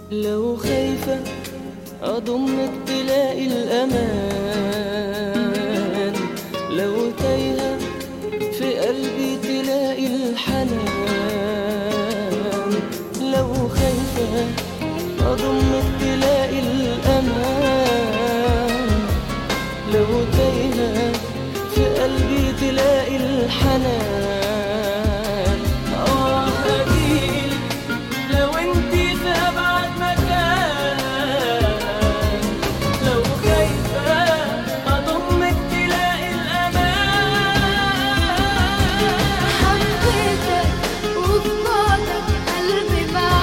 لو خايفة أضمك تلاقي الأمان لو تايهة في قلبي تلاقي الحنان لو خايفة أضمك تلاقي الأمان لو تايهة في قلبي تلاقي الحنان آه أجيلك لو انتي في أبعد مكان لو خايفة أضمك تلاقي الأمان حبيتك وفي بعدك قلبي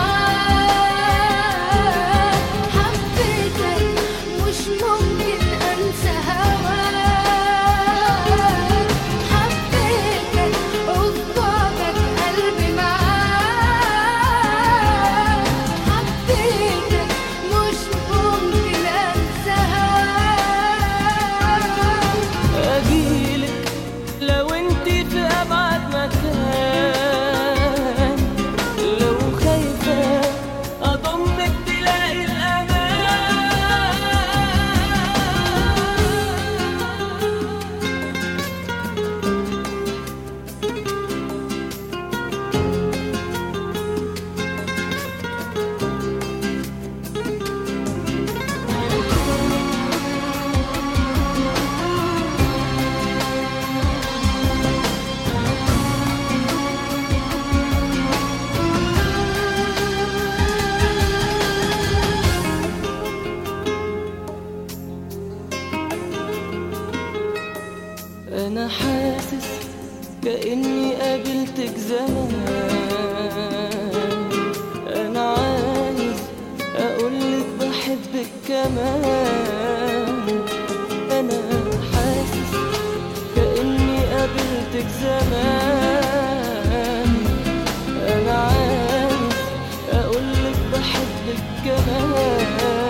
معاك حبيتك مش ممكن انسى هواك حبيتك وفي بعدك قلبي معاك حبيتك مش ممكن انسى هواك أجيلك لو انتي في أبعد مكان لو خايفة أضمك تلاقي الأمان أنا حاسس كأني قابلتك زمان أنا عايز أقولك بحبك كمان أنا حاسس كأني قابلتك زمان أنا عايز أقولك بحبك كمان